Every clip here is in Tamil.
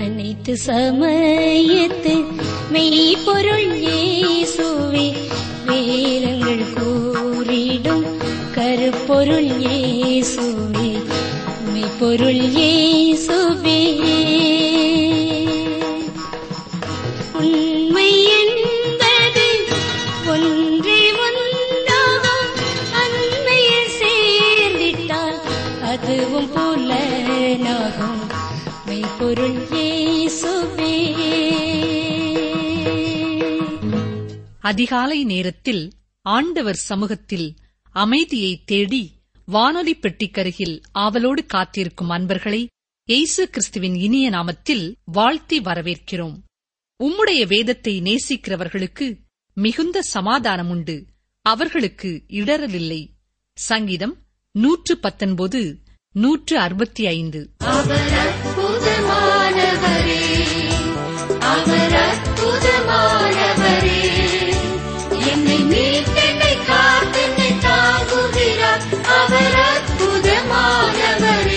அனைத்து சமயத்து மெய்ப்பொருள் இயேசுவே வேதங்கள் கூறிடும் கருப்பொருள் இயேசுவே மெய்ப்பொருள் இயேசுவே உண்மை என்பது ஒன்றே ஒன்றாகும் அண்மையில் சேர்ந்திட்டால் அதுவும் புலனாகும் மெய்ப்பொருள் இயேசுவே அதிகாலை நேரத்தில் ஆண்டவர் சமூகத்தில் அமைதியை தேடி வானொலி பெட்டிக்கருகில் ஆவலோடு காத்திருக்கும் அன்பர்களை இயேசு கிறிஸ்துவின் இனிய நாமத்தில் வாழ்த்தி வரவேற்கிறோம் உம்முடைய வேதத்தை நேசிக்கிறவர்களுக்கு மிகுந்த சமாதானம் உண்டு அவர்களுக்கு இடரலில்லை சங்கீதம் நூற்று பத்தொன்பது நூற்று அறுபத்தி ஐந்து அவர் அற்புதமானவரே அவர் அற்புதமானவரே என்னை மீட்டென்னை காத்தென்னை தாங்குகிறார் அவர் அற்புதமானவரே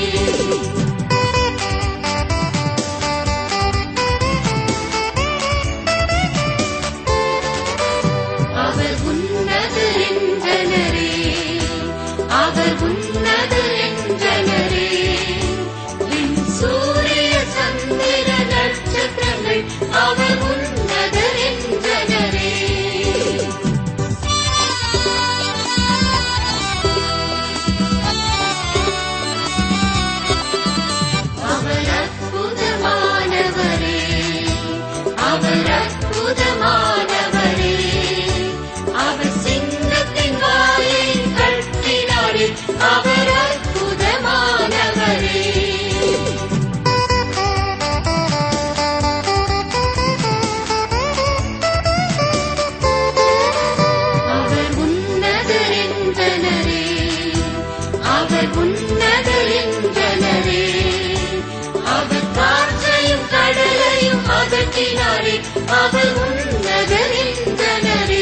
அவர் உன்னது என்றனரே அவர் உன்னது என்றனரே விண் சூரிய சந்திர நட்சத்திரங்கள் அவர் உன்னது என்றனரே அவர் அற்புதமானவரே அவர் அற்புதமானவரே அவர் சிங்கத்தின் வாயை கட்டினாரே அவர் அற்புதமானவரே அவர் உன்னதர் என்றனரே அவர் உன்னதர் என்றனரே அவர் காற்றையும் கடலையும் அகற்றினாரே அவர் உன்னதர் என்றனரே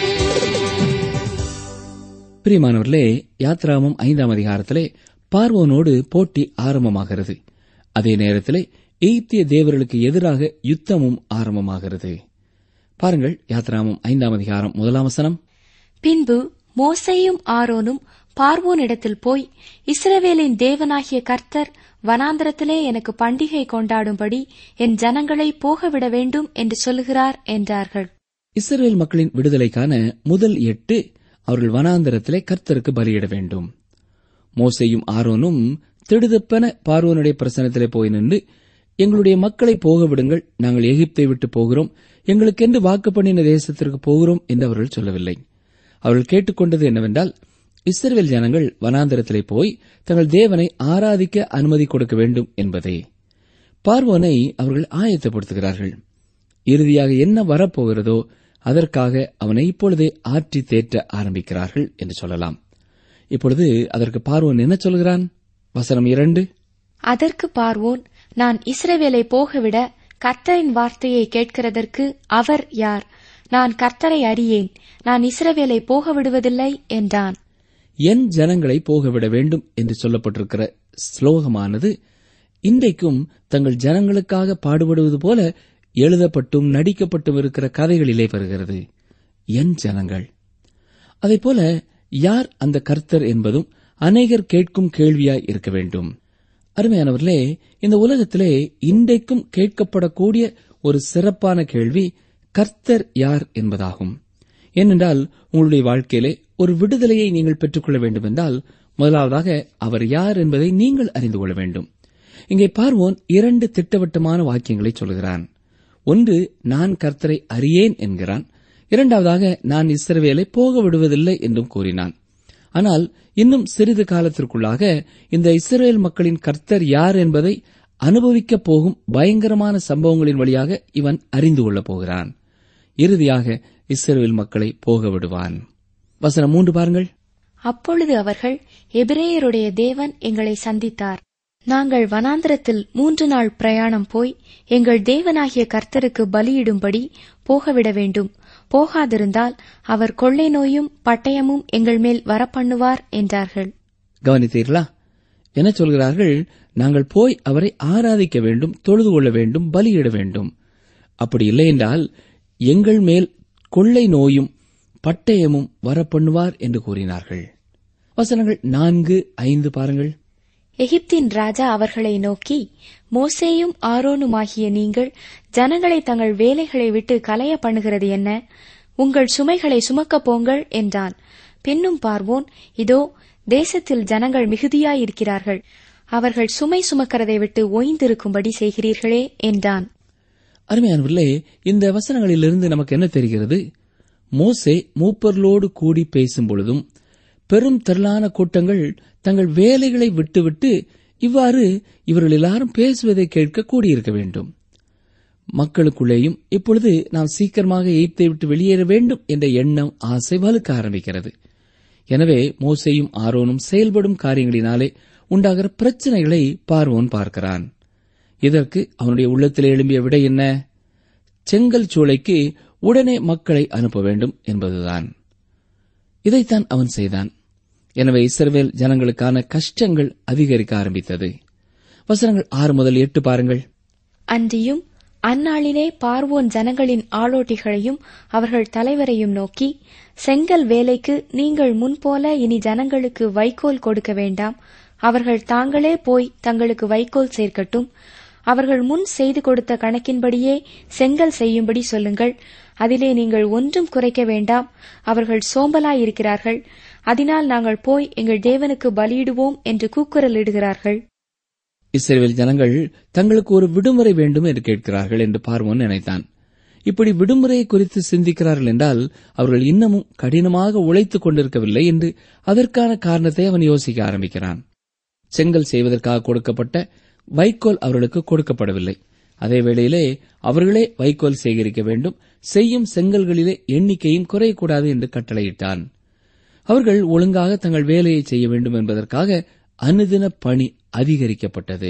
பிரியமானவர்களே யாத்ராமம் ஐந்தாம் அதிகாரத்திலே பார்வோனோடு போட்டி ஆரம்பமாகிறது அதே நேரத்திலே எய்த்திய தேவர்களுக்கு எதிராக யுத்தமும் ஆரம்பமாகிறது பாருங்கள் யாத்ராமம் ஐந்தாம் அதிகாரம் முதலாம் வசனம் பின்பு மோசேயும் ஆரோனும் பார்வோனிடத்தில் போய் இஸ்ரவேலின் தேவனாகிய கர்த்தர் வனாந்தரத்திலே எனக்கு பண்டிகை கொண்டாடும்படி என் ஜனங்களை போகவிட வேண்டும் என்று சொல்லுகிறார் என்றார்கள் இஸ்ரவேல் மக்களின் விடுதலைக்கான முதல் எட்டு அவர்கள் வனாந்தரத்திலே கர்த்தருக்கு பலியிட வேண்டும் மோசேயும் ஆரோனும் திடுதப்பென பார்வோனுடைய பிரசனத்திலே போய் நின்று எங்களுடைய மக்களை போக விடுங்கள் நாங்கள் எகிப்தை விட்டு போகிறோம் எங்களுக்கென்று வாக்கு பண்ணின தேசத்திற்கு போகிறோம் என்று அவர்கள் சொல்லவில்லை அவர்கள் கேட்டுக்கொண்டது என்னவென்றால் இஸ்ரவேல் ஜனங்கள் வனாந்தரத்திலே போய் தங்கள் தேவனை ஆராதிக்க அனுமதி கொடுக்க வேண்டும் என்பதே பார்வோனை அவர்கள் ஆயத்தப்படுத்துகிறார்கள் இறுதியாக என்ன வரப்போகிறதோ அதற்காக அவனை இப்பொழுதே ஆற்றி தேற்ற ஆரம்பிக்கிறார்கள் என்று சொல்லலாம் இப்பொழுது அதற்கு பார்வோன் என்ன சொல்கிறான் வசனம் இரண்டு அதற்கு பார்வோன் நான் இஸ்ரவேலை போகவிட கர்த்தரின் வார்த்தையை கேட்கிறதற்கு அவர் யார் நான் கர்த்தரை அறியேன் நான் இஸ்ரவேலை போக விடுவதில்லை என்றான் என் ஜனங்களை போகவிட வேண்டும் என்று சொல்லப்பட்டிருக்கிற ஸ்லோகமானது இன்றைக்கும் தங்கள் ஜனங்களுக்காக பாடுபடுவது போல எழுதப்பட்டும் நடிக்கப்பட்டும் இருக்கிற கதைகளிலே வருகிறது என் ஜனங்கள் அதைப்போல யார் அந்த கர்த்தர் என்பதும் அநேகர் கேட்கும் கேள்வியாய் இருக்க வேண்டும் அருமையானவர்களே இந்த உலகத்திலே இன்றைக்கும் கேட்கப்படக்கூடிய ஒரு சிறப்பான கேள்வி கர்த்தர் யார் என்பதாகும் ஏனென்றால் உங்களுடைய வாழ்க்கையிலே ஒரு விடுதலையை நீங்கள் பெற்றுக்கொள்ள வேண்டும் என்றால் முதலாவதாக அவர் யார் என்பதை நீங்கள் அறிந்து கொள்ள வேண்டும் இங்கே பார்வோன் இரண்டு திட்டவட்டமான வாக்கியங்களை சொல்கிறான் ஒன்று நான் கர்த்தரை அறியேன் என்கிறான் இரண்டாவதாக நான் இஸ்ரவேலை போக விடுவதில்லை என்றும் கூறினான் ஆனால் இன்னும் சிறிது காலத்திற்குள்ளாக இந்த இஸ்ரேல் மக்களின் கர்த்தர் யார் என்பதை அனுபவிக்கப் போகும் பயங்கரமான சம்பவங்களின் வழியாக இவன் அறிந்து கொள்ளப் போகிறான் இறுதியாக இஸ்ரேல் மக்களை போக விடுவான் வசனம் மூன்று பாருங்கள் அப்பொழுது அவர்கள் எபிரேயருடைய தேவன் எங்களை சந்தித்தார் நாங்கள் வனாந்தரத்தில் மூன்று நாள் பிரயாணம் போய் எங்கள் தேவனாகிய கர்த்தருக்கு பலியிடும்படி போகவிட வேண்டும் போகாதிருந்தால் அவர் கொள்ளை நோயும் பட்டயமும் எங்கள் மேல் வரப்பண்ணுவார் என்றார்கள் கவனித்தீர்களா என்ன சொல்கிறார்கள் நாங்கள் போய் அவரை ஆராதிக்க வேண்டும் தொழுது கொள்ள வேண்டும் பலியிட வேண்டும் அப்படி இல்லை என்றால் எங்கள் மேல் கொள்ளை நோயும் பட்டயமும் வரப்பண்ணுவார் என்று கூறினார்கள் வசனங்கள் நான்கு ஐந்து பாருங்கள் எகிப்தின் ராஜா அவர்களை நோக்கி மோசேயும் ஆரோனுமாகிய நீங்கள் ஜனங்களை தங்கள் வேலைகளை விட்டு கலைய பண்ணுகிறது என்ன உங்கள் சுமைகளை சுமக்கப் போங்கள் என்றான் பின்னும் பார்வோன் இதோ தேசத்தில் ஜனங்கள் மிகுதியாயிருக்கிறார்கள் அவர்கள் சுமை சுமக்கிறதை விட்டு ஓய்ந்திருக்கும்படி செய்கிறீர்களே என்றான் அருமையானவர்களே இந்த வசனங்களிலிருந்து நமக்கு என்ன தெரிகிறது மோசே மூப்பர்களோடு கூடி பேசும் பொழுதும் பெரும் திரளான கூட்டங்கள் தங்கள் வேலைகளை விட்டுவிட்டு இவ்வாறு இவர்கள் எல்லாரும் பேசுவதை கேட்க கூடியிருக்க வேண்டும் மக்களுக்குள்ளேயும் இப்பொழுது நாம் சீக்கிரமாக எய்ப்தை விட்டு வெளியேற வேண்டும் என்ற எண்ணம் ஆசை வலுக்க ஆரம்பிக்கிறது எனவே மோசேயும் ஆரோனும் செயல்படும் காரியங்களினாலே உண்டாகிற பிரச்சனைகளை பார்வோன் பார்க்கிறான் இதற்கு அவனுடைய உள்ளத்தில் எழும்பிய விடை என்ன செங்கல் சூளைக்கு உடனே மக்களை அனுப்ப வேண்டும் என்பதுதான் இதைத்தான் அவன் செய்தான் எனவே இஸ்ரவேல் ஜனங்களுக்கான கஷ்டங்கள் அதிகரிக்க ஆரம்பித்தது வசனங்கள் ஆறு முதல் எட்டு பாருங்கள் அன்றியும் அந்நாளிலே பார்வோன் ஜனங்களின் ஆளோட்டிகளையும் அவர்கள் தலைவரையும் நோக்கி செங்கல் வேலைக்கு நீங்கள் முன்போல இனி ஜனங்களுக்கு வைக்கோல் கொடுக்க வேண்டாம் அவர்கள் தாங்களே போய் தங்களுக்கு வைக்கோல் சேர்க்கட்டும் அவர்கள் முன் செய்து கொடுத்த கணக்கின்படியே செங்கல் செய்யும்படி சொல்லுங்கள் அதிலே நீங்கள் ஒன்றும் குறைக்க வேண்டாம் அவர்கள் சோம்பலாயிருக்கிறார்கள் அதனால் நாங்கள் போய் எங்கள் தேவனுக்கு பலியிடுவோம் என்று கூக்குரலிடுகிறார்கள் இஸ்ரேல் ஜனங்கள் தங்களுக்கு ஒரு விடுமுறை வேண்டும் என்று கேட்கிறார்கள் என்று பார்வோன் நினைத்தான் இப்படி விடுமுறையை குறித்து சிந்திக்கிறார்கள் என்றால் அவர்கள் இன்னமும் கடினமாக உழைத்துக் கொண்டிருக்கவில்லை என்று அதற்கான காரணத்தை அவன் யோசிக்க ஆரம்பிக்கிறான் செங்கல் செய்வதற்காக கொடுக்கப்பட்ட வைக்கோல் அவர்களுக்கு கொடுக்கப்படவில்லை அதே வேளையிலே அவர்களே வைக்கோல் சேகரிக்க வேண்டும் செய்யும் செங்கல்களிலே எண்ணிக்கையும் குறையக்கூடாது என்று கட்டளையிட்டான் அவர்கள் ஒழுங்காக தங்கள் வேலையை செய்ய வேண்டும் என்பதற்காக அனுதின பணி அதிகரிக்கப்பட்டது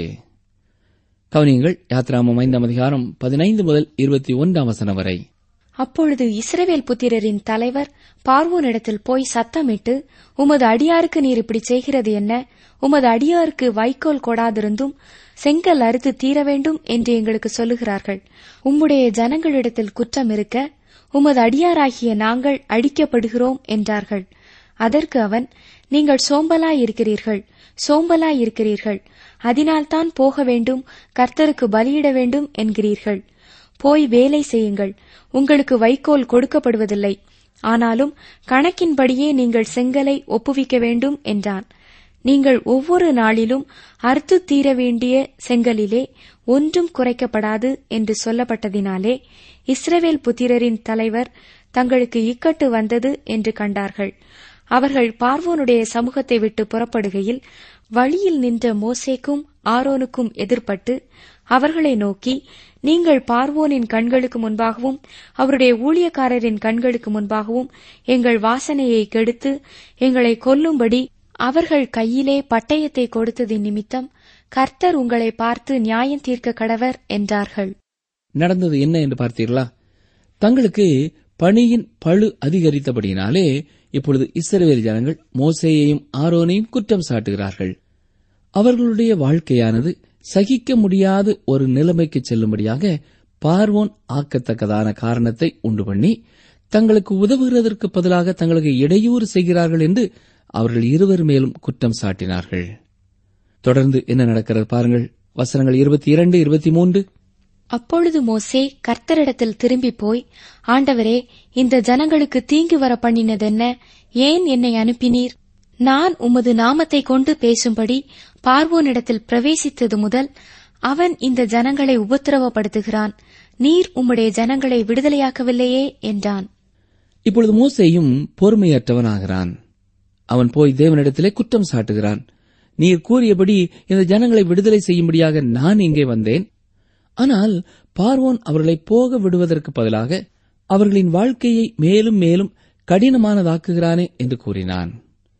கவனியங்கள் யாத்ராமம் ஐந்தாம் அதிகாரம் பதினைந்து முதல் இருபத்தி ஒன்றாம் வசனம் வரை அப்பொழுது இஸ்ரவேல் புத்திரரின் தலைவர் பார்வோனிடத்தில் போய் சத்தமிட்டு உமது அடியாருக்கு நீர் இப்படி செய்கிறது என்ன உமது அடியாருக்கு வைக்கோல் கொடாதிருந்தும் செங்கல் அறுத்து தீர வேண்டும் என்று எங்களுக்கு சொல்லுகிறார்கள் உம்முடைய ஜனங்களிடத்தில் குற்றம் இருக்க உமது அடியாராகிய நாங்கள் அடிக்கப்படுகிறோம் என்றார்கள் அதற்கு அவன் நீங்கள் சோம்பலாயிருக்கிறீர்கள் சோம்பலாயிருக்கிறீர்கள் அதனால்தான் போக வேண்டும் கர்த்தருக்கு பலியிட வேண்டும் என்கிறீர்கள் போய் வேலை செய்யுங்கள் உங்களுக்கு வைக்கோல் கொடுக்கப்படுவதில்லை ஆனாலும் கணக்கின்படியே நீங்கள் செங்கலை ஒப்புவிக்க வேண்டும் என்றான் நீங்கள் ஒவ்வொரு நாளிலும் அறுத்து தீர வேண்டிய செங்கலிலே ஒன்றும் குறைக்கப்படாது என்று சொல்லப்பட்டதினாலே இஸ்ரவேல் புத்திரரின் தலைவர் தங்களுக்கு இக்கட்டு வந்தது என்று கண்டார்கள் அவர்கள் பார்வோனுடைய சமூகத்தை விட்டு புறப்படுகையில் வழியில் நின்ற மோசேக்கும் ஆரோனுக்கும் எதிர்ப்பட்டு அவர்களை நோக்கி நீங்கள் பார்வோனின் கண்களுக்கு முன்பாகவும் அவருடைய ஊழியக்காரரின் கண்களுக்கு முன்பாகவும் எங்கள் வாசனையை கெடுத்து எங்களை கொல்லும்படி அவர்கள் கையிலே பட்டயத்தை கொடுத்ததின் நிமித்தம் கர்த்தர் உங்களை பார்த்து நியாயம் தீர்க்க கடவர் என்றார்கள் நடந்தது என்ன என்று பார்த்தீர்களா தங்களுக்கு பணியின் பழு அதிகரித்தபடியினாலே இப்பொழுது இஸ்ரவேல் ஜனங்கள் மோசேயையும் ஆரோனையும் குற்றம் சாட்டுகிறார்கள் அவர்களுடைய வாழ்க்கையானது சகிக்க முடியாத ஒரு நிலைமைக்கு செல்லும்படியாக பார்வோன் ஆக்கத்தக்கதான காரணத்தை உண்டு பண்ணி தங்களுக்கு உதவுகிறதற்கு பதிலாக தங்களுக்கு இடையூறு செய்கிறார்கள் என்று அவர்கள் இருவர் மேலும் குற்றம் சாட்டினார்கள் தொடர்ந்து என்ன நடக்கிறது பாருங்கள் வசனங்கள் இருபத்தி இரண்டு இருபத்தி மூன்று அப்பொழுது மோசே கர்த்தரிடத்தில் திரும்பி போய் ஆண்டவரே இந்த ஜனங்களுக்கு தீங்கு வர பண்ணினதென்ன ஏன் என்னை அனுப்பினீர் நான் உமது நாமத்தை கொண்டு பேசும்படி பார்வோனிடத்தில் பிரவேசித்தது முதல் அவன் இந்த ஜனங்களை உபத்திரவப்படுத்துகிறான் நீர் உம்முடைய ஜனங்களை விடுதலையாக்கவில்லையே என்றான் இப்பொழுது மோசேயும் பொறுமையற்றவனாகிறான் அவன் போய் தேவனிடத்திலே குற்றம் சாட்டுகிறான் நீர் கூறியபடி இந்த ஜனங்களை விடுதலை செய்யும்படியாக நான் இங்கே வந்தேன் ஆனால் பார்வோன் அவர்களை போக விடுவதற்கு பதிலாக அவர்களின் வாழ்க்கையை மேலும் மேலும் கடினமானதாக்குகிறானே என்று கூறினான்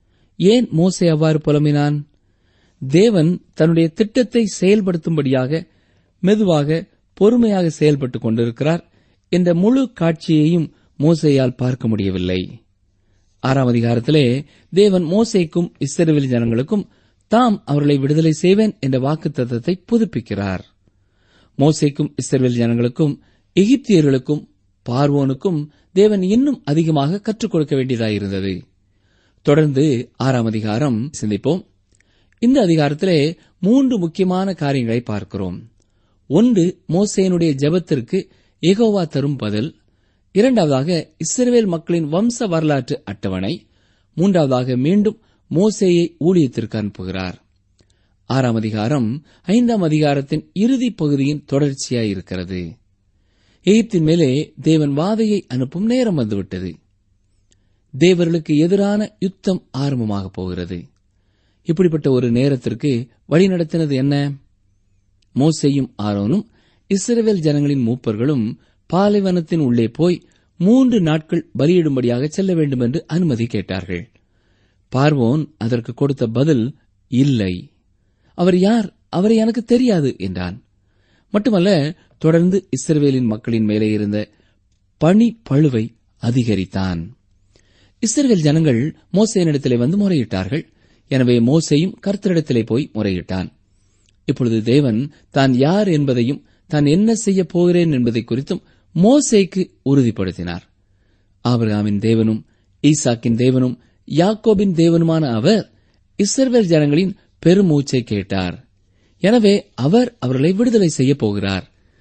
ஏன் மோசே அவ்வாறு புலம்பினான் தேவன் தன்னுடைய திட்டத்தை செயல்படுத்தும்படியாக மெதுவாக பொறுமையாக செயல்பட்டுக் கொண்டிருக்கிறார் என்ற முழு காட்சியையும் மோசேயால் பார்க்க முடியவில்லை ஆறாம் அதிகாரத்திலே தேவன் மோசேக்கும் இஸ்ரவேல் ஜனங்களுக்கும் தாம் அவர்களை விடுதலை செய்வேன் என்ற வாக்குத்தத்தத்தை புதுப்பிக்கிறார் மோசேக்கும் இஸ்ரவேல் ஜனங்களுக்கும் எகிப்தியர்களுக்கும் பார்வோனுக்கும் தேவன் இன்னும் அதிகமாக கற்றுக் கொடுக்க வேண்டியதாயிருந்தது தொடர்ந்து ஆறாம் அதிகாரம் சிந்திப்போம் இந்த அதிகாரத்திலே மூன்று முக்கியமான காரியங்களை பார்க்கிறோம் ஒன்று மோசேனுடைய ஜெபத்திற்கு எகோவா தரும் பதில் இரண்டாவதாக இஸ்ரவேல் மக்களின் வம்ச வரலாற்று அட்டவணை மூன்றாவதாக மீண்டும் மோசேயை ஊழியத்திற்கு அனுப்புகிறார் ஆறாம் அதிகாரம் ஐந்தாம் அதிகாரத்தின் இறுதிப் பகுதியின் தொடர்ச்சியாயிருக்கிறது எகிப்தின் மேலே தேவன் வாதையை அனுப்பும் நேரம் வந்துவிட்டது தேவர்களுக்கு எதிரான யுத்தம் ஆரம்பமாகப் போகிறது இப்படிப்பட்ட ஒரு நேரத்திற்கு வழிநடத்தினது என்ன மோசேயும் ஆரோனும் இஸ்ரவேல் ஜனங்களின் மூப்பர்களும் பாலைவனத்தின் உள்ளே போய் மூன்று நாட்கள் பலியிடும்படியாக செல்ல வேண்டும் என்று அனுமதி கேட்டார்கள் பார்வோன் அதற்கு கொடுத்த பதில் இல்லை அவர் யார் அவரை எனக்கு தெரியாது என்றான் மட்டுமல்ல தொடர்ந்து இஸ்ரவேலின் மக்களின் மேலே இருந்த பணி பழுவை அதிகரித்தான் இஸ்ரவேல் ஜனங்கள் மோசேனிடத்திலே வந்து முறையிட்டார்கள் எனவே மோசேயும் கர்த்தரிடத்திலே போய் முறையிட்டான் இப்பொழுது தேவன் தான் யார் என்பதையும் தான் என்ன செய்யப் போகிறேன் என்பதை குறித்தும் மோசேக்கு உறுதிப்படுத்தினார் ஆபிரகாமின் தேவனும் ஈசாக்கின் தேவனும் யாக்கோபின் தேவனுமான அவர் இஸ்ரவேல் ஜனங்களின் பெருமூச்சை கேட்டார் எனவே அவர் அவர்களை விடுதலை செய்யப் போகிறார்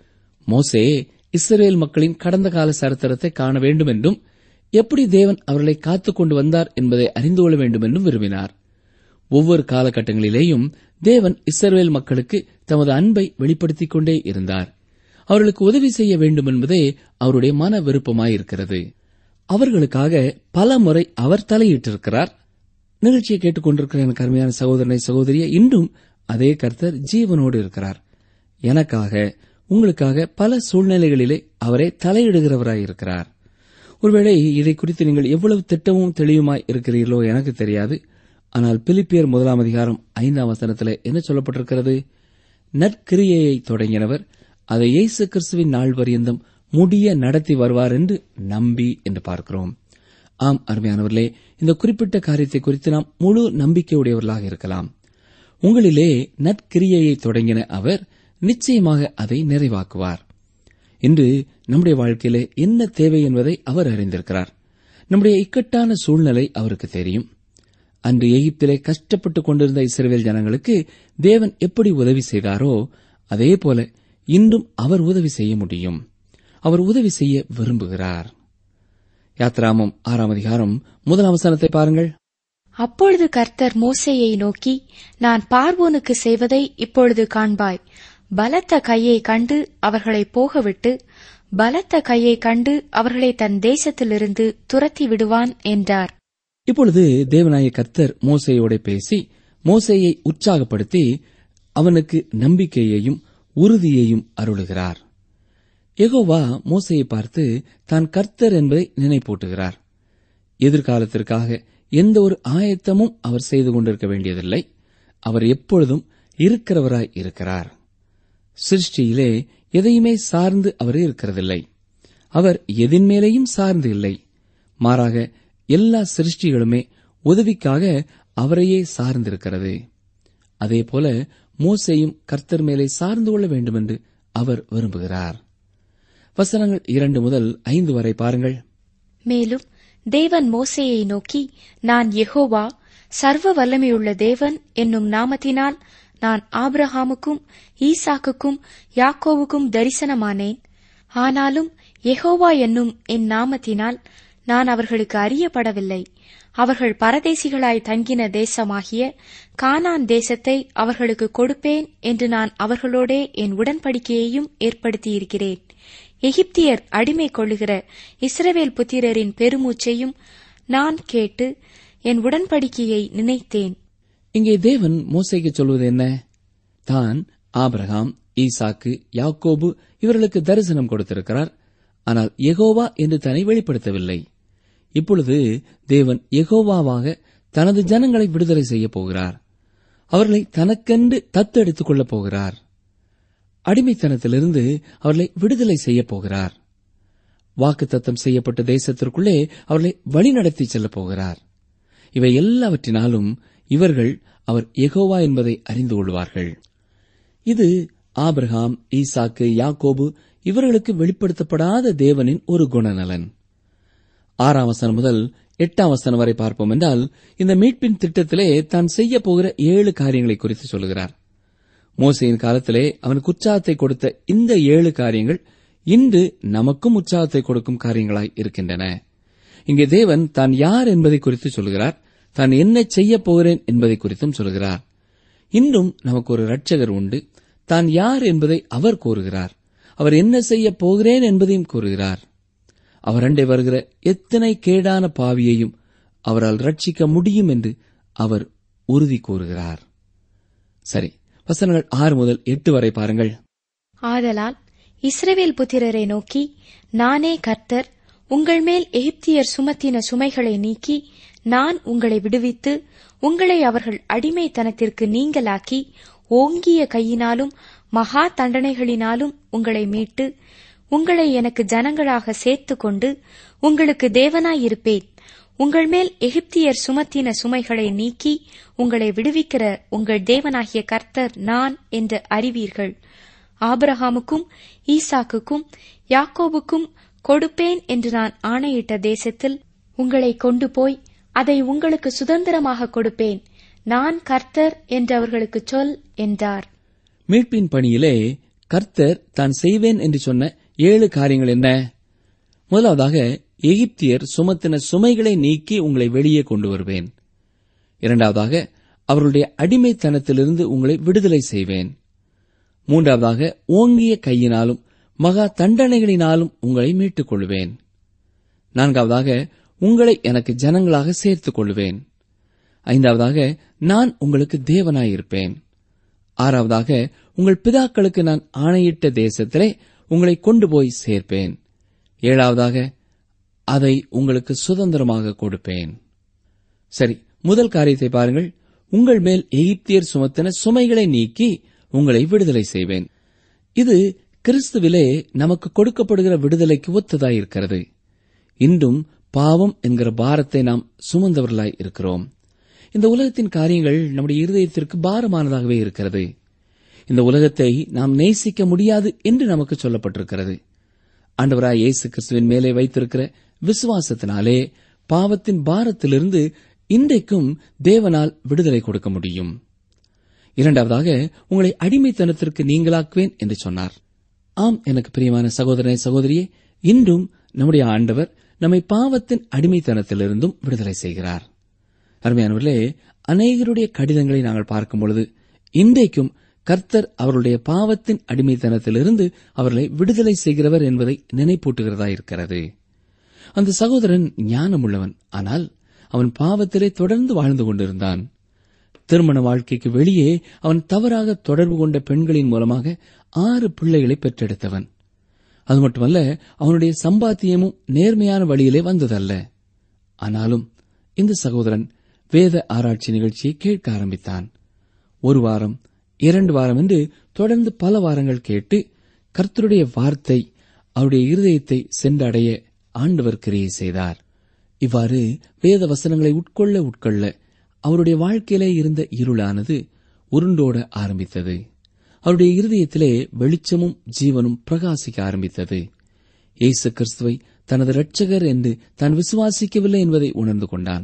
மோசே இஸ்ரவேல் மக்களின் கடந்த கால சரித்திரத்தை காண வேண்டும் என்றும் எப்படி தேவன் அவர்களை காத்துக் கொண்டு வந்தார் என்பதை அறிந்து கொள்ள வேண்டும் என்றும் விரும்பினார் ஒவ்வொரு காலகட்டங்களிலேயும் தேவன் இஸ்ரவேல் மக்களுக்கு தமது அன்பை வெளிப்படுத்திக் கொண்டே இருந்தார் அவர்களுக்கு உதவி செய்ய வேண்டும் என்பதே அவருடைய மன விருப்பமாயிருக்கிறது அவர்களுக்காக பல முறை அவர் தலையிட்டிருக்கிறார் நிகழ்ச்சியை கேட்டுக்கொண்டிருக்கிற எனக்கு அருமையான சகோதரனை சகோதரியை இன்றும் அதே கர்த்தர் ஜீவனோடு இருக்கிறார் எனக்காக உங்களுக்காக பல சூழ்நிலைகளிலே அவரே தலையிடுகிறவராயிருக்கிறார் ஒருவேளை இதை குறித்து நீங்கள் எவ்வளவு திட்டமும் தெளிவுமாய் இருக்கிறீர்களோ எனக்கு தெரியாது ஆனால் பிலிப்பியர் முதலாம் அதிகாரம் ஐந்தாம் வசனத்தில் என்ன சொல்லப்பட்டிருக்கிறது நற்கிரியையை தொடங்கினவர் அதை இயேசு கிறிஸ்துவின் நாள் பரியந்தம் முடிய நடத்தி வருவார் என்று நம்பி என்று பார்க்கிறோம் ஆம் அருமையானவர்களே இந்த குறிப்பிட்ட காரியத்தை குறித்து நாம் முழு நம்பிக்கையுடையவர்களாக இருக்கலாம் உங்களிலே நற்கிரியையை தொடங்கின அவர் நிச்சயமாக அதை நிறைவாக்குவார் இன்று நம்முடைய வாழ்க்கையிலே என்ன தேவை என்பதை அவர் அறிந்திருக்கிறார் நம்முடைய இக்கட்டான சூழ்நிலை அவருக்கு தெரியும் அன்று எகிப்திலே கஷ்டப்பட்டுக் கொண்டிருந்த இஸ்ரவேல் ஜனங்களுக்கு தேவன் எப்படி உதவி செய்தாரோ அதே போல இன்றும் அவர் உதவி செய்ய முடியும் அவர் உதவி செய்ய விரும்புகிறார் யாத்ராமம் ஆறாம் அதிகாரம் முதல் அவசரத்தை பாருங்கள் அப்பொழுது கர்த்தர் மோசேயை நோக்கி நான் பார்வோனுக்கு செய்வதை இப்பொழுது காண்பாய் பலத்த கையை கண்டு அவர்களை போகவிட்டு பலத்த கையை கண்டு அவர்களை தன் தேசத்திலிருந்து துரத்தி விடுவான் என்றார் இப்பொழுது தேவநாய கர்த்தர் மோசையோட பேசி மோசையை உற்சாகப்படுத்தி அவனுக்கு நம்பிக்கையையும் உறுதியையும் அருளுகிறார் எகோவா மோசையை பார்த்து தான் கர்த்தர் என்பதை நினைப்பூட்டுகிறார் எதிர்காலத்திற்காக எந்த ஒரு ஆயத்தமும் அவர் செய்து கொண்டிருக்க வேண்டியதில்லை அவர் எப்பொழுதும் இருக்கிறவராய் இருக்கிறார் சிருஷ்டியிலே எதையுமே சார்ந்து அவர் இருக்கிறதில்லை அவர் எதின் மேலேயும் சார்ந்து இல்லை மாறாக எல்லா சிருஷ்டிகளுமே உதவிக்காக அவரையே சார்ந்திருக்கிறது அதேபோல மோசையும் கர்த்தர் மேலே சார்ந்து கொள்ள வேண்டும் என்று அவர் விரும்புகிறார் வசனங்கள் இரண்டு முதல் ஐந்து வரை பாருங்கள் மேலும் தேவன் மோசேயை நோக்கி நான் யெகோவா சர்வ வல்லமையுள்ள தேவன் என்னும் நாமத்தினால் நான் ஆபிரகாமுக்கும் ஈசாக்குக்கும் யாக்கோவுக்கும் தரிசனமானேன் ஆனாலும் யெகோவா என்னும் என் நாமத்தினால் நான் அவர்களுக்கு அறியப்படவில்லை அவர்கள் பரதேசிகளாய் தங்கின தேசமாகிய கானான் தேசத்தை அவர்களுக்கு கொடுப்பேன் என்று நான் அவர்களோடே என் உடன்படிக்கையையும் ஏற்படுத்தியிருக்கிறேன் எகிப்தியர் அடிமை கொள்ளுகிற இஸ்ரவேல் புத்திரரின் பெருமூச்சையும் நான் கேட்டு என் உடன்படிக்கையை நினைத்தேன் இங்கே தேவன் மோசைக்கு சொல்வது என்ன தான் ஆபிரகாம் ஈசாக்கு யாக்கோபு இவர்களுக்கு தரிசனம் கொடுத்திருக்கிறார் ஆனால் யெகோவா என்று தன்னை வெளிப்படுத்தவில்லை இப்பொழுது தேவன் யெகோவாவாக தனது ஜனங்களை விடுதலை செய்யப் போகிறார் அவர்களை தனக்கென்று தத்தெடுத்துக் கொள்ளப் போகிறார் அடிமைத்தனத்திலிருந்து அவர்களை விடுதலை செய்யப் போகிறார் வாக்குத்தத்தம் செய்யப்பட்ட தேசத்திற்குள்ளே அவர்களை வழிநடத்தி செல்லப் போகிறார் இவை எல்லாவற்றினாலும் இவர்கள் அவர் எகோவா என்பதை அறிந்து கொள்வார்கள் இது ஆபிரகாம் ஈசாக்கு யாக்கோபு இவர்களுக்கு வெளிப்படுத்தப்படாத தேவனின் ஒரு குணநலன் ஆறாம் வசனம் முதல் எட்டாம் வசனம் வரை பார்ப்போம் என்றால் இந்த மீட்பின் திட்டத்திலே தான் செய்ய போகிற ஏழு காரியங்களை குறித்து சொல்கிறார் மோசையின் காலத்திலே அவனுக்கு உற்சாகத்தை கொடுத்த இந்த ஏழு காரியங்கள் இன்று நமக்கும் உற்சாகத்தை கொடுக்கும் காரியங்களாய் இருக்கின்றன இங்கே தேவன் தான் யார் என்பதை குறித்து சொல்கிறார் தான் என்ன செய்ய போகிறேன் என்பதை குறித்தும் சொல்கிறார் இன்றும் நமக்கு ஒரு இரட்சகர் உண்டு தான் யார் என்பதை அவர் கூறுகிறார் அவர் என்ன செய்ய போகிறேன் என்பதையும் கூறுகிறார் அவர் அண்டை வருகிற எத்தனை கேடான பாவியையும் அவரால் ரட்சிக்க முடியும் என்று அவர் உறுதி கூறுகிறார் சரி வசனங்கள் ஆறு முதல் எட்டு வரை பாருங்கள் ஆதலால் இஸ்ரவேல் புத்திரரை நோக்கி நானே கர்த்தர் உங்கள் மேல் எகிப்தியர் சுமத்தின சுமைகளை நீக்கி நான் உங்களை விடுவித்து உங்களை அவர்கள் அடிமைத்தனத்திற்கு நீங்களாக்கி ஓங்கிய கையினாலும் மகா தண்டனைகளினாலும் உங்களை மீட்டு உங்களை எனக்கு ஜனங்களாக சேர்த்துக் கொண்டு உங்களுக்கு தேவனாயிருப்பேன் உங்கள் மேல் எகிப்தியர் சுமத்தின சுமைகளை நீக்கி உங்களை விடுவிக்கிற உங்கள் தேவனாகிய கர்த்தர் நான் என்று அறிவீர்கள் ஆபிரகாமுக்கும் ஈசாக்குக்கும் யாக்கோபுக்கும் கொடுப்பேன் என்று நான் ஆணையிட்ட தேசத்தில் உங்களை கொண்டு போய் அதை உங்களுக்கு சுதந்திரமாக கொடுப்பேன் நான் கர்த்தர் என்று அவர்களுக்கு சொல் என்றார் மீட்பின் பணியிலே கர்த்தர் தான் செய்வேன் என்று சொன்ன ஏழு காரியங்கள் என்ன முதலாவதாக எகிப்தியர் சுமத்தின சுமைகளை நீக்கி உங்களை வெளியே கொண்டு வருவேன் இரண்டாவதாக அவர்களுடைய அடிமைத்தனத்திலிருந்து உங்களை விடுதலை செய்வேன் மூன்றாவதாக ஓங்கிய கையினாலும் மகா தண்டனைகளினாலும் உங்களை மீட்டுக் கொள்வேன் நான்காவதாக உங்களை எனக்கு ஜனங்களாக சேர்த்துக் கொள்வேன் ஐந்தாவதாக நான் உங்களுக்கு தேவனாயிருப்பேன் ஆறாவதாக உங்கள் பிதாக்களுக்கு நான் ஆணையிட்ட தேசத்திலே உங்களை கொண்டு போய் சேர்ப்பேன் ஏழாவதாக அதை உங்களுக்கு சுதந்திரமாக கொடுப்பேன் சரி முதல் காரியத்தை பாருங்கள் உங்கள் மேல் எகிப்தியர் சுமத்தின சுமைகளை நீக்கி உங்களை விடுதலை செய்வேன் இது கிறிஸ்துவிலே நமக்கு கொடுக்கப்படுகிற விடுதலைக்கு ஒத்ததாயிருக்கிறது இன்றும் பாவம் என்கிற பாரத்தை நாம் சுமந்தவர்களாய் இருக்கிறோம் இந்த உலகத்தின் காரியங்கள் நம்முடைய இருதயத்திற்கு பாரமானதாகவே இருக்கிறது இந்த உலகத்தை நாம் நேசிக்க முடியாது என்று நமக்கு சொல்லப்பட்டிருக்கிறது ஆண்டவராய் இயேசு கிறிஸ்துவின் மேலே வைத்திருக்கிற விசுவாசத்தினாலே பாவத்தின் பாரத்திலிருந்து இன்றைக்கும் தேவனால் விடுதலை கொடுக்க முடியும் இரண்டாவதாக உங்களை அடிமைத்தனத்திற்கு நீங்களாக்குவேன் என்று சொன்னார் ஆம் எனக்கு பிரியமான சகோதரனே சகோதரியே இன்றும் நம்முடைய ஆண்டவர் நம்மை பாவத்தின் அடிமைத்தனத்திலிருந்தும் விடுதலை செய்கிறார் அருமையானவர்களே அநேகருடைய கடிதங்களை நாங்கள் பார்க்கும் பொழுது இன்றைக்கும் கர்த்தர் அவருடைய பாவத்தின் அடிமைத்தனத்திலிருந்து அவர்களை விடுதலை செய்கிறவர் என்பதை நினைப்பூட்டுகிறதா இருக்கிறது அந்த சகோதரன் ஞானமுள்ளவன் ஆனால் அவன் பாவத்திலே தொடர்ந்து வாழ்ந்து கொண்டிருந்தான் திருமண வாழ்க்கைக்கு வெளியே அவன் தவறாக தொடர்பு கொண்ட பெண்களின் மூலமாக ஆறு பிள்ளைகளை பெற்றெடுத்தவன் அது மட்டுமல்ல அவனுடைய சம்பாத்தியமும் நேர்மையான வழியிலே வந்ததல்ல ஆனாலும் இந்த சகோதரன் வேத ஆராய்ச்சி நிகழ்ச்சியை கேட்க ஆரம்பித்தான் ஒரு வாரம் இரண்டு வாரம் என்று தொடர்ந்து பல வாரங்கள் கேட்டு கர்த்தருடைய வார்த்தை அவருடைய இருதயத்தை சென்றடைய ஆண்டவர் கிரியை செய்தார் இவ்வாறு வேத வசனங்களை உட்கொள்ள உட்கொள்ள அவருடைய வாழ்க்கையிலே இருந்த இருளானது உருண்டோட ஆரம்பித்தது அவருடைய இருதயத்திலே வெளிச்சமும் ஜீவனும் பிரகாசிக்க ஆரம்பித்தது இயேசு கிறிஸ்துவை தனது இரட்சகர் என்று தான் விசுவாசிக்கவில்லை என்பதை உணர்ந்து கொண்டான்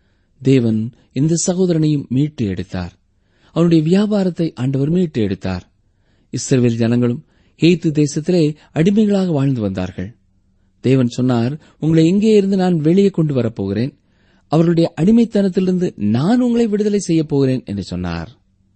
தேவன் இந்த சகோதரனையும் மீட்டு எடுத்தார் அவனுடைய வியாபாரத்தை ஆண்டவர் மீட்டு எடுத்தார் இஸ்ரவேல் ஜனங்களும் எய்த்து தேசத்திலே அடிமைகளாக வாழ்ந்து வந்தார்கள் தேவன் சொன்னார் உங்களை எங்கே இருந்து நான் வெளியே கொண்டு வரப்போகிறேன் அவர்களுடைய அடிமைத்தனத்திலிருந்து நான் உங்களை விடுதலை செய்யப் போகிறேன் என்று சொன்னார்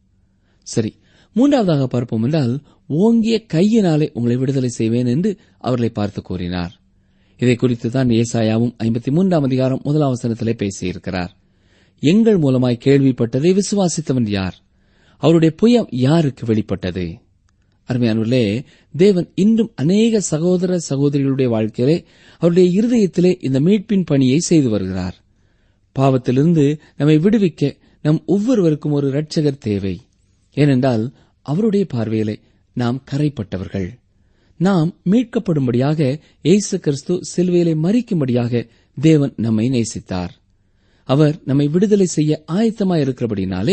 சரி மூன்றாவதாக பார்ப்போம் என்றால் ஓங்கிய கையினாலே உங்களை விடுதலை செய்வேன் என்று அவர்களை பார்த்து கூறினார் இதை குறித்து தான் ஏசாயாவும் ஐம்பத்தி மூன்றாம் அதிகாரம் முதல் அவசரத்திலே பேசியிருக்கிறார் எங்கள் மூலமாய் கேள்விப்பட்டதை விசுவாசித்தவன் யார் அவருடைய புயம் யாருக்கு வெளிப்பட்டது அருமையானவர்களே தேவன் இன்றும் அநேக சகோதர சகோதரிகளுடைய வாழ்க்கையிலே அவருடைய இருதயத்திலே இந்த மீட்பின் பணியை செய்து வருகிறார் பாவத்திலிருந்து நம்மை விடுவிக்க நம் ஒவ்வொருவருக்கும் ஒரு இரட்சகர் தேவை ஏனென்றால் அவருடைய பார்வையிலே நாம் கரைப்பட்டவர்கள் நாம் மீட்கப்படும்படியாக இயேசு கிறிஸ்து சிலுவையிலே மறிக்கும்படியாக தேவன் நம்மை நேசித்தார் அவர் நம்மை விடுதலை செய்ய ஆயத்தமாயிருக்கிறபடினாலே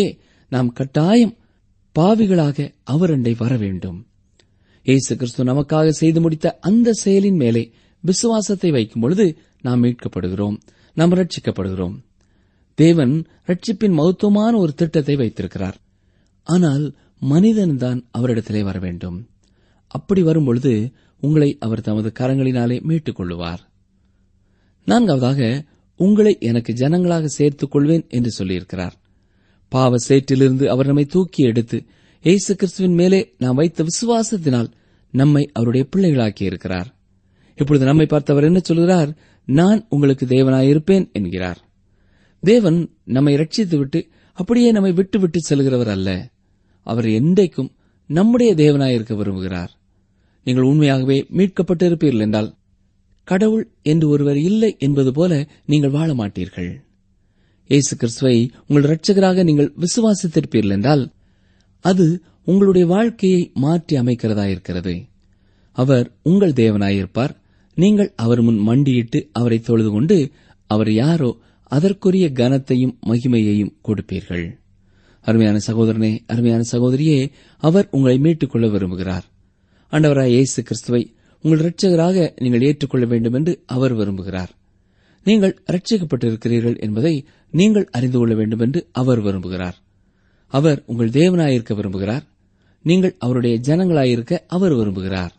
நாம் கட்டாயம் பாவிகளாக அவரண்டை வர வேண்டும் இயேசு கிறிஸ்து நமக்காக செய்து முடித்த அந்த செயலின் மேலே விசுவாசத்தை வைக்கும் பொழுது நாம் மீட்கப்படுகிறோம் நாம் ரட்சிக்கப்படுகிறோம் தேவன் ரட்சிப்பின் மகத்துவமான ஒரு திட்டத்தை வைத்திருக்கிறார் ஆனால் மனிதன்தான் அவரிடத்திலே வர வேண்டும் அப்படி வரும்பொழுது உங்களை அவர் தமது கரங்களினாலே மீட்டுக் கொள்ளுவார் நான்காவதாக உங்களை எனக்கு ஜனங்களாக சேர்த்துக் கொள்வேன் என்று சொல்லியிருக்கிறார் பாவ சேற்றிலிருந்து அவர் நம்மை தூக்கி எடுத்து இயேசு கிறிஸ்துவின் மேலே நாம் வைத்த விசுவாசத்தினால் நம்மை அவருடைய பிள்ளைகளாக்கி இருக்கிறார் இப்பொழுது நம்மை பார்த்தவர் என்ன சொல்கிறார் நான் உங்களுக்கு தேவனாயிருப்பேன் என்கிறார் தேவன் நம்மை ரட்சித்துவிட்டு அப்படியே நம்மை விட்டு விட்டு செல்கிறவர் அல்ல அவர் என்றைக்கும் நம்முடைய தேவனாயிருக்க விரும்புகிறார் நீங்கள் உண்மையாகவே மீட்கப்பட்டிருப்பீர்கள் என்றால் கடவுள் என்று ஒருவர் இல்லை என்பது போல நீங்கள் வாழ மாட்டீர்கள் இயேசு கிறிஸ்துவை உங்கள் இரட்சகராக நீங்கள் விசுவாசித்திருப்பீர்கள் என்றால் அது உங்களுடைய வாழ்க்கையை மாற்றி அமைக்கிறதா இருக்கிறது அவர் உங்கள் தேவனாயிருப்பார் நீங்கள் அவர் முன் மண்டியிட்டு அவரை தொழுது கொண்டு அவர் யாரோ அதற்குரிய கனத்தையும் மகிமையையும் கொடுப்பீர்கள் அருமையான சகோதரனே அருமையான சகோதரியே அவர் உங்களை மீட்டுக் கொள்ள விரும்புகிறார் ஆண்டவராய் இயேசு கிறிஸ்துவை உங்கள் இரட்சகராக நீங்கள் ஏற்றுக்கொள்ள வேண்டும் என்று அவர் விரும்புகிறார் நீங்கள் ரட்சிக்கப்பட்டிருக்கிறீர்கள் என்பதை நீங்கள் அறிந்து கொள்ள வேண்டும் என்று அவர் விரும்புகிறார் அவர் உங்கள் தேவனாயிருக்க விரும்புகிறார் நீங்கள் அவருடைய ஜனங்களாயிருக்க அவர் விரும்புகிறார்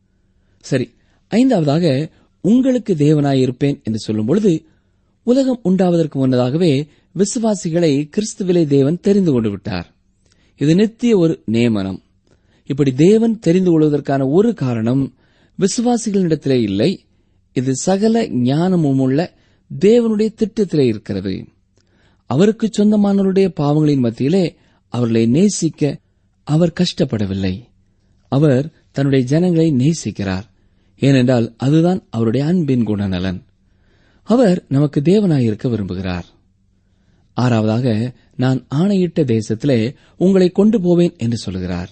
சரி ஐந்தாவதாக உங்களுக்கு தேவனாயிருப்பேன் என்று சொல்லும் பொழுது உலகம் உண்டாவதற்கு முன்னதாகவே விசுவாசிகளை கிறிஸ்துவிலே தேவன் தெரிந்து கொண்டு விட்டார் இது நித்திய ஒரு நியமனம் இப்படி தேவன் தெரிந்து கொள்வதற்கான ஒரு காரணம் விசுவாசிகளிடத்திலே இல்லை இது சகல ஞானமும் உள்ள தேவனுடைய திட்டத்திலே இருக்கிறது அவருக்கு சொந்தமானவருடைய பாவங்களின் மத்தியிலே அவர்களை நேசிக்க அவர் கஷ்டப்படவில்லை அவர் தன்னுடைய ஜனங்களை நேசிக்கிறார் ஏனென்றால் அதுதான் அவருடைய அன்பின் குணநலன் அவர் நமக்கு தேவனாயிருக்க விரும்புகிறார் ஆறாவதாக நான் ஆணையிட்ட தேசத்திலே உங்களை கொண்டு போவேன் என்று சொல்கிறார்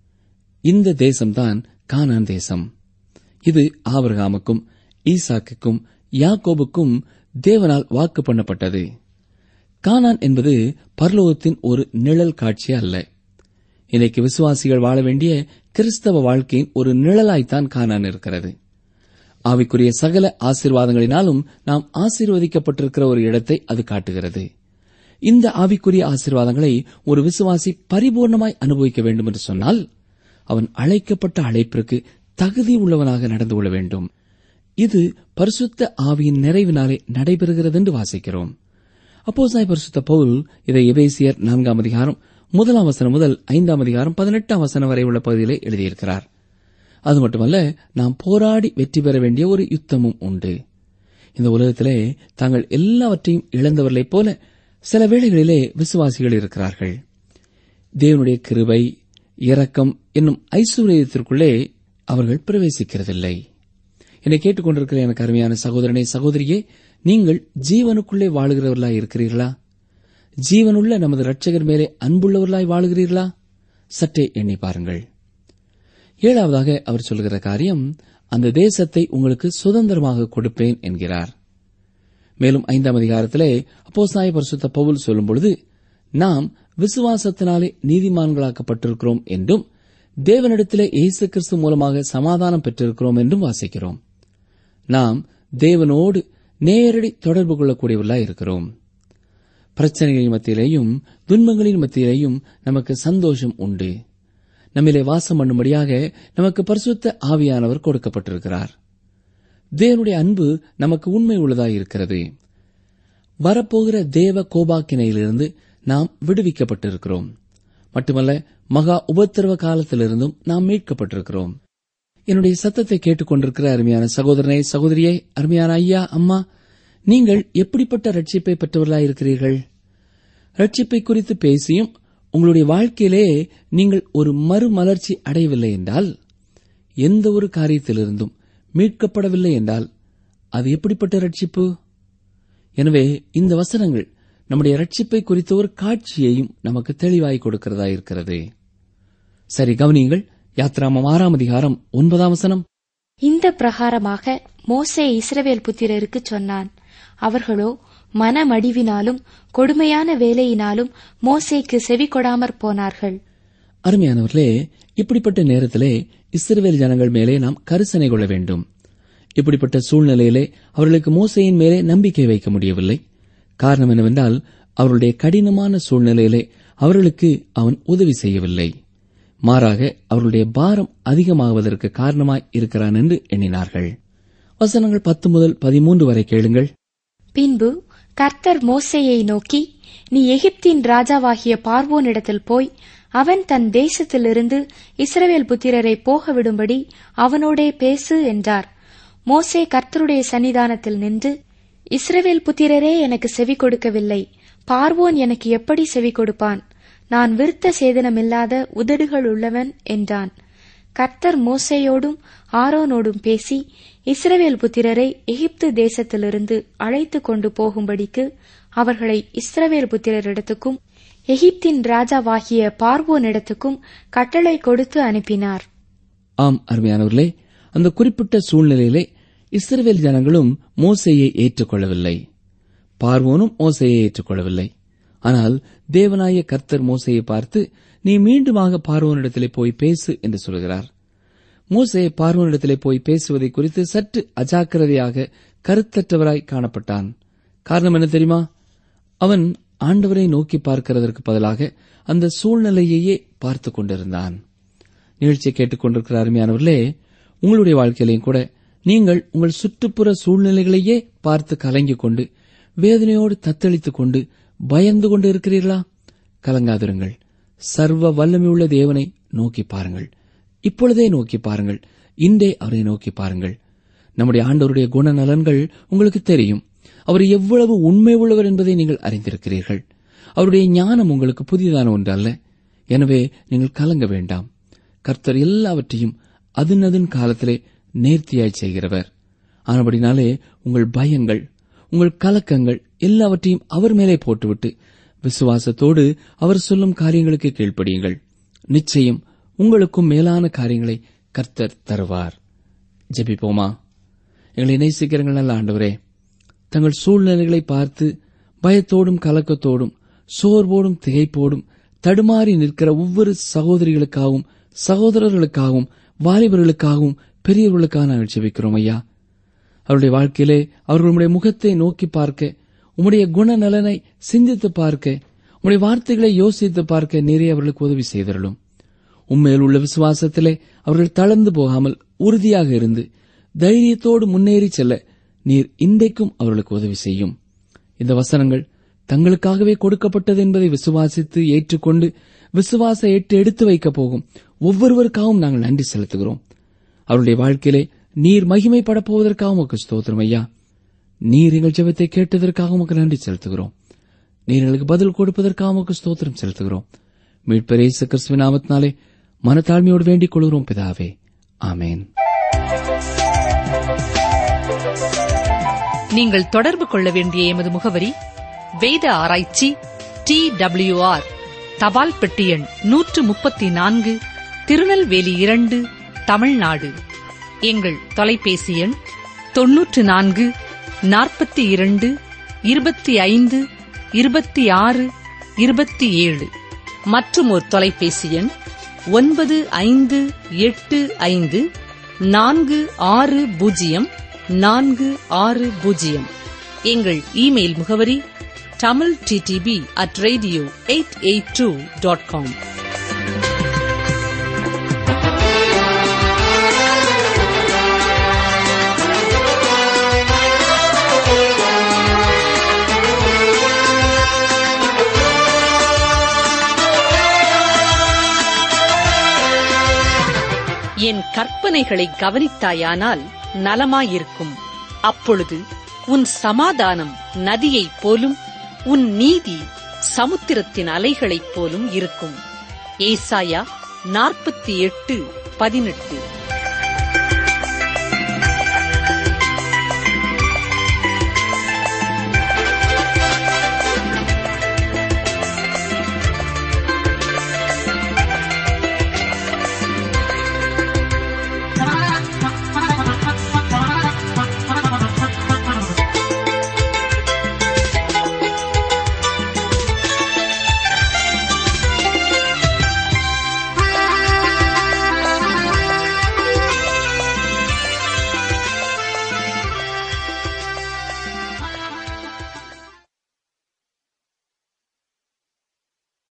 இந்த தேசம்தான் கானான் தேசம் இது ஆபிரகாமுக்கும் ஈசாக்குக்கும் யாக்கோபுக்கும் தேவனால் வாக்கு பண்ணப்பட்டது கானான் என்பது பரலோகத்தின் ஒரு நிழல் காட்சி அல்ல இன்றைக்கு விசுவாசிகள் வாழ வேண்டிய கிறிஸ்தவ வாழ்க்கையின் ஒரு நிழலாய்த்தான் கானான் இருக்கிறது ஆவிக்குரிய சகல ஆசீர்வாதங்களினாலும் நாம் ஆசீர்வதிக்கப்பட்டிருக்கிற ஒரு இடத்தை அது காட்டுகிறது இந்த ஆவிக்குரிய ஆசீர்வாதங்களை ஒரு விசுவாசி பரிபூர்ணமாய் அனுபவிக்க வேண்டும் என்று சொன்னால் அவன் அழைக்கப்பட்ட அழைப்பிற்கு தகுதி உள்ளவனாக நடந்து கொள்ள வேண்டும் இது பரிசுத்த ஆவியின் நிறைவினாலே நடைபெறுகிறது என்று வாசிக்கிறோம் அப்போசாய் பரிசுத்த பவுல் இதை எபேசியர் நான்காம் அதிகாரம் முதலாம் வசனம் முதல் ஐந்தாம் அதிகாரம் பதினெட்டாம் வசனம் வரை உள்ள பகுதியிலே எழுதியிருக்கிறார் அது மட்டுமல்ல நாம் போராடி வெற்றி பெற வேண்டிய ஒரு யுத்தமும் உண்டு இந்த உலகத்திலே தாங்கள் எல்லாவற்றையும் இழந்தவர்களைப் போல சில வேளைகளிலே விசுவாசிகள் இருக்கிறார்கள் தேவனுடைய கிருபை இரக்கம் என்னும் ஐஸ்வர்யத்திற்குள்ளே அவர்கள் பிரவேசிக்கிறதில்லை என்னை கேட்டுக்கொண்டிருக்கிற எனக்கு அருமையான சகோதரனே சகோதரியே நீங்கள் ஜீவனுக்குள்ளே வாழுகிறவர்களாய் இருக்கிறீர்களா ஜீவனுள்ள நமது இரட்சகர் மேலே அன்புள்ளவர்களாய் வாழுகிறீர்களா சற்றே எண்ணி பாருங்கள் ஏழாவதாக அவர் சொல்கிற காரியம் அந்த தேசத்தை உங்களுக்கு சுதந்திரமாக கொடுப்பேன் என்கிறார் மேலும் ஐந்தாம் அதிகாரத்திலே அப்போஸ்தாய பரிசுத்த பவுல் சொல்லும் பொழுது நாம் விசுவாசத்தினாலே நீதிமான்களாக்கப்பட்டிருக்கிறோம் என்றும் தேவனிடத்திலே இயேசு கிறிஸ்து மூலமாக சமாதானம் பெற்றிருக்கிறோம் என்றும் வாசிக்கிறோம் நாம் தேவனோடு நேரடி தொடர்பு கொள்ளக்கூடியவர்களாய் இருக்கிறோம் பிரச்சனைகளின் மத்தியிலேயும் துன்பங்களின் மத்தியிலேயும் நமக்கு சந்தோஷம் உண்டு நம்மிலே வாசம் பண்ணும்படியாக நமக்கு பரிசுத்த ஆவியானவர் கொடுக்கப்பட்டிருக்கிறார் தேவனுடைய அன்பு நமக்கு உண்மை உள்ளதாய் இருக்கிறது வரப்போகிற தேவ கோபாக்கினையிலிருந்து நாம் விடுவிக்கப்பட்டிருக்கிறோம் மட்டுமல்ல மகா உபத்திரவ காலத்திலிருந்தும் நாம் மீட்கப்பட்டிருக்கிறோம் என்னுடைய சத்தத்தை கேட்டுக்கொண்டிருக்கிற அருமையான சகோதரனை சகோதரியை அருமையான ஐயா அம்மா நீங்கள் எப்படிப்பட்ட ரட்சிப்பை பெற்றவர்களாய் இருக்கிறீர்கள் ரட்சிப்பை குறித்து பேசியும் உங்களுடைய வாழ்க்கையிலே நீங்கள் ஒரு மறுமலர்ச்சி அடையவில்லை என்றால் எந்த ஒரு காரியத்திலிருந்தும் மீட்கப்படவில்லை என்றால் அது எப்படிப்பட்ட ரட்சிப்பு எனவே இந்த வசனங்கள் நம்முடைய ரட்சிப்பை குறித்த ஒரு காட்சியையும் நமக்கு தெளிவாய் கொடுக்கிறதா இருக்கிறது சரி கவனியுங்கள் யாத்ராமம் ஆறாம் அதிகாரம் ஒன்பதாம் வசனம் இந்த பிரகாரமாக மோசே இஸ்ரவேல் புத்திரருக்கு சொன்னான் அவர்களோ மனமடிவினாலும் கொடுமையான வேலையினாலும் மோசேக்கு செவி கொடாமற் போனார்கள் அருமையானவர்களே இப்படிப்பட்ட நேரத்திலே இஸ்ரவேல் ஜனங்கள் மேலே நாம் கரிசனை கொள்ள வேண்டும் இப்படிப்பட்ட சூழ்நிலையிலே அவர்களுக்கு மோசையின் மேலே நம்பிக்கை வைக்க முடியவில்லை காரணம் என்னவென்றால் அவர்களுடைய கடினமான சூழ்நிலையிலே அவர்களுக்கு அவன் உதவி செய்யவில்லை மாறாக அவர்களுடைய பாரம் அதிகமாவதற்கு காரணமாய் இருக்கிறான் என்று எண்ணினார்கள் வசனங்கள் பத்து முதல் பதிமூன்று வரை கேளுங்கள் பின்பு கர்த்தர் மோசேயை நோக்கி நீ எகிப்தின் ராஜாவாகிய பார்வோனிடத்தில் போய் அவன் தன் தேசத்திலிருந்து இஸ்ரவேல் புத்திரரை போக விடும்படி அவனோடே பேசு என்றார் மோசே கர்த்தருடைய சன்னிதானத்தில் நின்று இஸ்ரவேல் புத்திரரே எனக்கு செவி கொடுக்கவில்லை பார்வோன் எனக்கு எப்படி செவி கொடுப்பான் நான் விருத்த சேதனமில்லாத உதடுகள் உள்ளவன் என்றான் கர்த்தர் மோசேயோடும் ஆரோனோடும் பேசி இஸ்ரவேல் புத்திரரை எகிப்து தேசத்திலிருந்து அழைத்து கொண்டு போகும்படிக்கு அவர்களை இஸ்ரவேல் புத்திரரிடத்துக்கும் எகிப்தின் ராஜாவாகிய பார்வோனிடத்துக்கும் கட்டளை கொடுத்து அனுப்பினார் ஆம் அருமையானவர்களே அந்த குறிப்பிட்ட சூழ்நிலையிலே இஸ்ரவேல் ஜனங்களும் மோசையை ஏற்றுக்கொள்ளவில்லை பார்வோனும் மோசையை ஏற்றுக்கொள்ளவில்லை ஆனால் தேவனாய கர்த்தர் மோசையை பார்த்து நீ மீண்டுமாக பார்வோனிடத்திலே போய் பேசு என்று சொல்கிறார் மோசே பார்வோனிடத்திலே போய் பேசுவதை குறித்து சற்று அஜாக்கிரதையாக கருத்தற்றவராய் காணப்பட்டான் காரணம் என்ன தெரியுமா அவன் ஆண்டவரை நோக்கி பார்க்கிறதற்கு பதிலாக அந்த சூழ்நிலையையே பார்த்துக் கொண்டிருந்தான் நிகழ்ச்சியை கேட்டுக்கொண்டிருக்கிற அருமையானவர்களே உங்களுடைய வாழ்க்கையிலையும் கூட நீங்கள் உங்கள் சுற்றுப்புற சூழ்நிலைகளையே பார்த்து கலங்கிக் கொண்டு வேதனையோடு தத்தளித்துக் கொண்டு பயந்து கொண்டு இருக்கிறீர்களா கலங்காதிருங்கள் சர்வ வல்லமையுள்ள தேவனை நோக்கி பாருங்கள் இப்பொழுதே நோக்கி பாருங்கள் இன்றே அவரை நோக்கி பாருங்கள் நம்முடைய ஆண்டவருடைய குணநலன்கள் உங்களுக்கு தெரியும் அவர் எவ்வளவு உண்மை உள்ளவர் என்பதை நீங்கள் அறிந்திருக்கிறீர்கள் அவருடைய ஞானம் உங்களுக்கு புதிதான ஒன்று அல்ல எனவே நீங்கள் கலங்க வேண்டாம் கர்த்தர் எல்லாவற்றையும் அதன் காலத்திலே நேர்த்தியாய் செய்கிறவர் ஆனபடினாலே உங்கள் பயங்கள் உங்கள் கலக்கங்கள் எல்லாவற்றையும் அவர் மேலே போட்டுவிட்டு விசுவாசத்தோடு அவர் சொல்லும் காரியங்களுக்கு கீழ்ப்படியுங்கள் நிச்சயம் உங்களுக்கும் மேலான காரியங்களை கர்த்தர் தருவார் ஜெபிப்போமா எங்களை நேசிக்கிறங்கள் நல்ல ஆண்டவரே தங்கள் சூழ்நிலைகளை பார்த்து பயத்தோடும் கலக்கத்தோடும் சோர்வோடும் திகைப்போடும் தடுமாறி நிற்கிற ஒவ்வொரு சகோதரிகளுக்காகவும் சகோதரர்களுக்காகவும் வாலிபர்களுக்காகவும் பெரியவர்களுக்காக நாங்கள் ஜெபிக்கிறோம் ஐயா அவருடைய வாழ்க்கையிலே அவர்களுடைய முகத்தை நோக்கி பார்க்க உம்முடைய குணநலனை சிந்தித்து பார்க்க உம்முடைய வார்த்தைகளை யோசித்து பார்க்க நிறைய அவர்களுக்கு உதவி செய்தருளும் உண்மையில் உள்ள விசுவாசத்திலே அவர்கள் தளர்ந்து போகாமல் உறுதியாக இருந்து தைரியத்தோடு முன்னேறி செல்ல நீர் இன்றைக்கும் அவர்களுக்கு உதவி செய்யும் இந்த வசனங்கள் தங்களுக்காகவே கொடுக்கப்பட்டது என்பதை விசுவாசித்து ஏற்றுக்கொண்டு விசுவாச ஏற்று எடுத்து வைக்கப் போகும் ஒவ்வொருவருக்காகவும் நாங்கள் நன்றி செலுத்துகிறோம் அவருடைய வாழ்க்கையிலே நீர் மகிமைப்பட போவதற்காக உமக்கு ஸ்தோத்திரம் ஐயா நீர் எங்கள் ஜெபத்தை கேட்டதற்காக உமக்கு நன்றி செலுத்துகிறோம் நீர் எங்களுக்கு பதில் கொடுப்பதற்காக உமக்கு ஸ்தோத்திரம் செலுத்துகிறோம் மீட்பர் இயேசு கிறிஸ்துவின் நாமத்தினாலே மனத்தாழ்மையோடு வேண்டிக் கொள்கிறோம் பிதாவே ஆமேன் நீங்கள் தொடர்பு கொள்ள வேண்டிய எமது முகவரி வேத ஆராய்ச்சி டி ஆர் தபால் பெட்டி எண் நூற்று முப்பத்தி நான்கு திருநெல்வேலி இரண்டு தமிழ்நாடு எங்கள் தொலைபேசி எண் தொன்னூற்று நான்கு நாற்பத்தி இரண்டு இருபத்தி ஐந்து இருபத்தி ஆறு இருபத்தி ஏழு மற்றும் ஒரு தொலைபேசி எண் ஒன்பது ஐந்து எட்டு ஐந்து நான்கு ஆறு பூஜ்ஜியம் நான்கு ஆறு பூஜ்ஜியம் எங்கள் இமெயில் முகவரி Tamil TDP at radio eight eight two dot com என் கற்பனைகளை கவனித்தாயானால் நலமாயிருக்கும் அப்பொழுது உன் சமாதானம் நதியைப் போலும் உன் நீதி சமுத்திரத்தின் அலைகளைப் போலும் இருக்கும் ஏசாயா நாற்பத்தி எட்டு பதினெட்டு